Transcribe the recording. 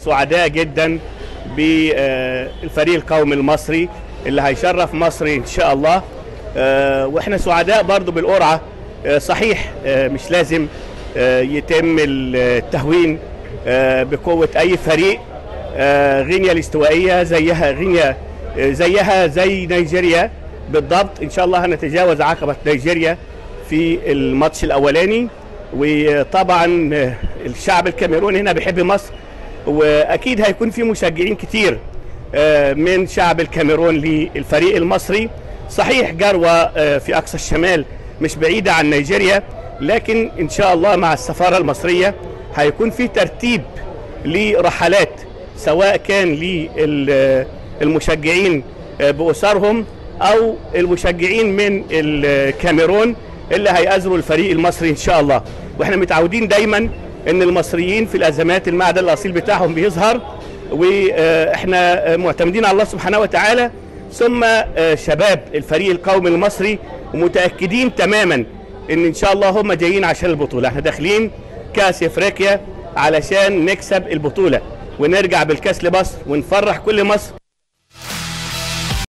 سعداء جدا بالفريق القومي المصري اللي هيشرف مصر ان شاء الله آه، واحنا سعداء برضو بالقرعه آه، صحيح آه، مش لازم آه، يتم التهوين آه، بقوه اي فريق آه، غينيا الاستوائيه زيها غينيا آه، زيها زي نيجيريا بالضبط ان شاء الله هنتجاوز عقبه نيجيريا في الماتش الاولاني وطبعا آه، الشعب الكاميروني هنا بيحب مصر واكيد هيكون في مشجعين كتير آه، من شعب الكاميرون للفريق المصري صحيح جروة آه، في أقصى الشمال مش بعيدة عن نيجيريا لكن إن شاء الله مع السفارة المصرية هيكون في ترتيب لرحلات سواء كان للمشجعين بأسرهم أو المشجعين من الكاميرون اللي هيأزروا الفريق المصري إن شاء الله وإحنا متعودين دايما إن المصريين في الأزمات المعدن الأصيل بتاعهم بيظهر واحنا معتمدين على الله سبحانه وتعالى ثم آه، شباب الفريق القومي المصري ومتاكدين تماما ان ان شاء الله هم جايين عشان البطوله احنا داخلين كاس افريقيا علشان نكسب البطوله ونرجع بالكاس لمصر ونفرح كل مصر